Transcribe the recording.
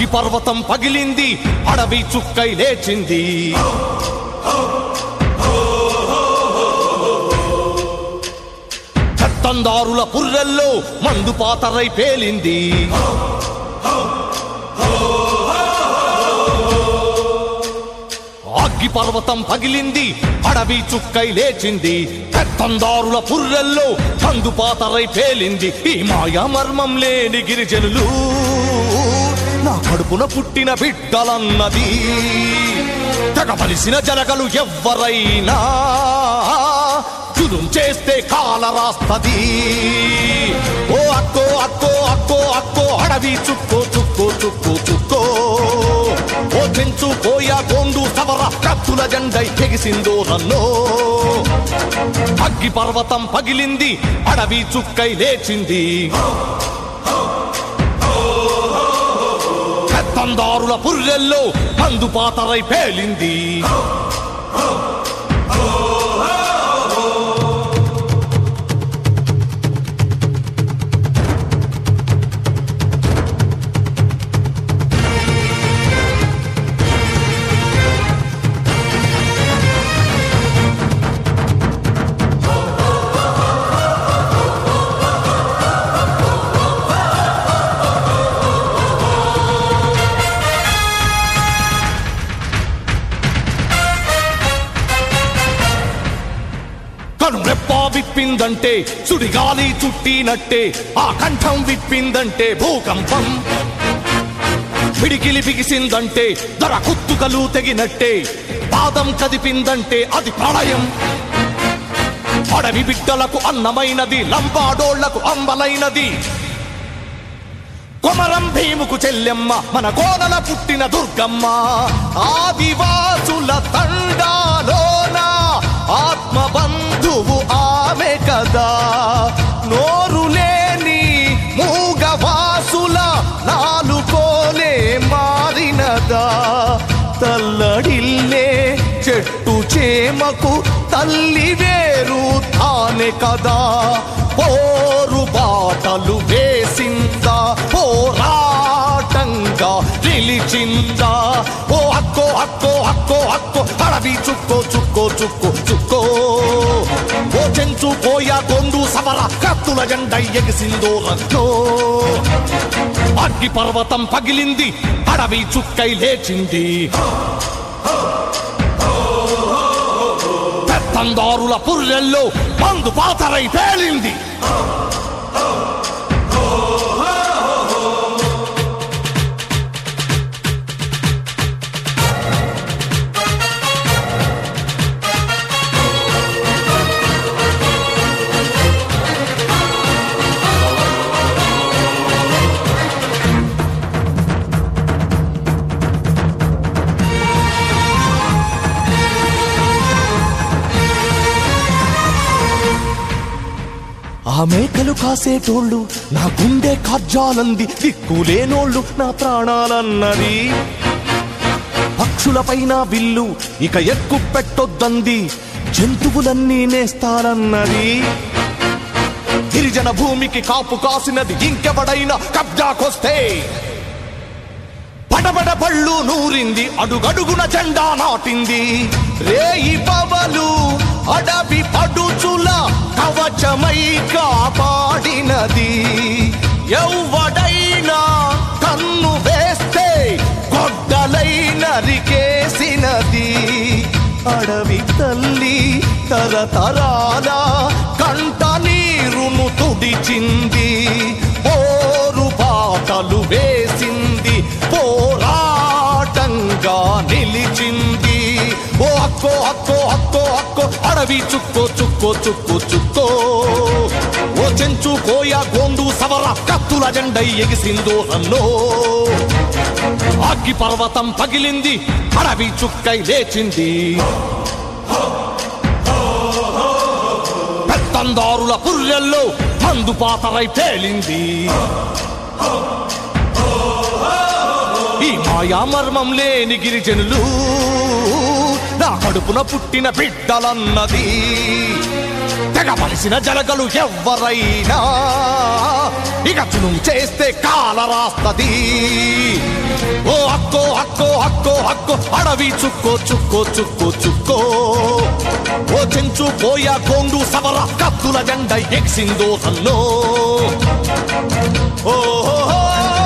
పర్వతం పగిలింది అడవి చుక్కై లేచింది చట్టందారుల పుర్రెల్లో మందు పాతరై పేలింది అగ్గి పర్వతం పగిలింది అడవి చుక్కై లేచింది పెత్తందారుల పుర్రెల్లో మందు పాతరై పేలింది ఈ మాయా మర్మం లేని గిరిజనులు నా కడుపున పుట్టిన బిడ్డలన్నది తెగబలిసిన జనగలు ఎవ్వరైనా జులుం చేస్తే కాల రాస్తది ఓ అక్కో అక్కో అక్కో అక్కో అడవి చుక్కో చుక్కో చుక్కో చుక్కో ఓ చెంచు పోయా గోండు సవర కత్తుల జెండై తెగిసిందో నన్నో అగ్గి పర్వతం పగిలింది అడవి చుక్కై లేచింది పెత్తందారుల పుర్రెల్లో మందు పాతరై పేలింది కను రెప్ప విప్పిందంటే సుడిగాలి చుట్టినట్టే ఆ కంఠం విప్పిందంటే భూకంపం పిడికిలి బిగిసిందంటే ధర కుత్తుకలు తెగినట్టే పాదం కదిపిందంటే అది ప్రళయం అడవి బిడ్డలకు అన్నమైనది లంబాడోళ్లకు అంబలైనది కొమరం భీముకు చెల్లెమ్మ మన కోనల పుట్టిన దుర్గమ్మ ఆదివాసుల తండాలోన ఆత్మ బంధువు ఆమె కదా నోరు లేని మూగవాసుల నాలుకోలే మారినదా తల్లడిల్లే చెట్టు చేమకు తల్లి వేరు తానే కదా పోరు బాటలు వేసిందా పోరాటంగా నిలిచిందా ఓ అక్కో అక్కో అక్కో అక్కో అడవి చుక్కో చుక్కో చుక్కో చుక్కో ఓ చెంచు పోయా కొండు సమర కత్తుల జెండ ఎగిసిందో రన్నో అగ్గి పర్వతం పగిలింది అడవి చుక్కై లేచింది పెత్తందారుల పుర్రెల్లో మందు పాతరై పేలింది ఆ మేకలు కాసేటోళ్ళు నా గుండె కజ్జాలంది దిక్కులేనోళ్ళు నా ప్రాణాలన్నది పక్షులపైన విల్లు ఇక ఎక్కు పెట్టొద్దంది జంతువులన్నీ నేస్తారన్నది గిరిజన భూమికి కాపు కాసినది ఇంకెవడైనా కబ్జాకొస్తే పడబడ పళ్ళు నూరింది అడుగడుగున జెండా నాటింది రేయి పవలు అడవి పడుచుల కవచమై కాపాడినది ఎవ్వడైనా కన్ను వేస్తే గొడ్డలై నరికేసినది అడవి తల్లి తరతరాల కంట నీరును తుడిచింది పోరు బాటలు వేసింది పోరాటంగా నిలిచింది ఓ అక్కో అక్కో అక్కో అక్కో అడవి చుక్కో చుక్కో చుక్కో చుక్కో ఓ చెంచు కోయ గోండు సవర కత్తుల జెండై ఎగిసిందో రన్నో అగ్గి పర్వతం పగిలింది అడవి చుక్కై లేచింది పెత్తందారుల పుర్రెల్లో మందు పాతరై పేలింది ఈ మాయా మర్మం లేని గిరిజనులు నా కడుపున పుట్టిన బిడ్డలన్నది తెగవలసిన జలగలు ఎవ్వరైనా ఇక చునుం చేస్తే కాల రాస్తది ఓ అక్కో అక్కో అక్కో అక్కో అడవి చుక్కో చుక్కో చుక్కో చుక్కో ఓ చెంచు పోయా కోండు సవర కత్తుల జెండ ఎక్సిందో సన్నో ఓ హో హో